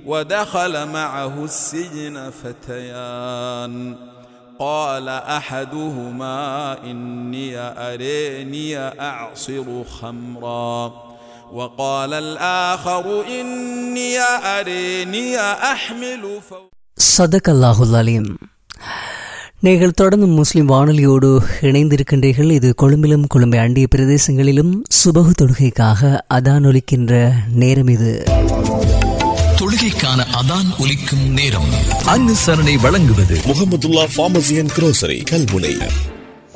ودخل معه السجن فتيان قال احدهما اني اريني اعصر خمرا وقال الاخر اني اريني احمل فوق சதக் அல்லாஹுல் அலீம் நீங்கள் தொடர்ந்து முஸ்லிம் வானொலியோடு இணைந்திருக்கின்றீர்கள் இது கொழும்பிலும் கொழும்பை அண்டிய பிரதேசங்களிலும் சுபகு தொழுகைக்காக அதான் ஒலிக்கின்ற நேரம் இது தொழுகைக்கான அதான் ஒலிக்கும் நேரம் அனுசரணை வழங்குவது Mahmudullah pharmacy and grocery Kalmunai